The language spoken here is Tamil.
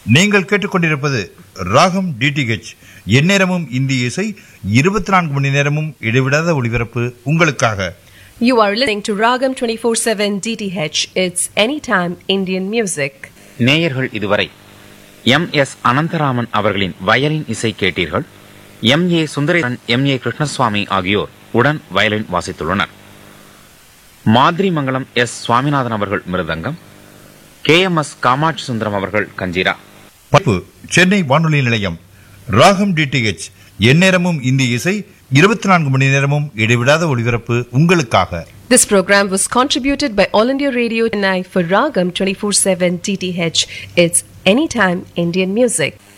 நீங்கள் கேட்டுக்கொண்டிருப்பது ராகம் டிடிஹெச் எந்நேரமும் இந்திய இசை இருபத்தி நான்கு மணி நேரமும் இடைவிடாத ஒளிபரப்பு உங்களுக்காக You are listening to Ragam 24/7 DTH. It's anytime Indian music. நேயர்கள் இதுவரை எம் எஸ் அனந்தராமன் அவர்களின் வயலின் இசை கேட்டீர்கள் M A Sundaresan M A Krishnaswamy ஆகியோர் உடன் வயலின் வாசித்துள்ளனர் மாதிரிமங்கலம் எஸ் சுவாமிநாதன் அவர்கள் mridangam K M S Kamakshi Sundaram அவர்கள் கஞ்சிரா பப்பு சென்னை வானொலி நிலையம் ராகம் டிடிஹெச் எந்நேரமும் இந்திய இசை இருபத்தி நான்கு மணி நேரமும் இடைவிடாத ஒளிபரப்பு உங்களுக்காக This program was contributed by All India Radio Chennai for Ragam 24/7 DTH. It's anytime Indian music.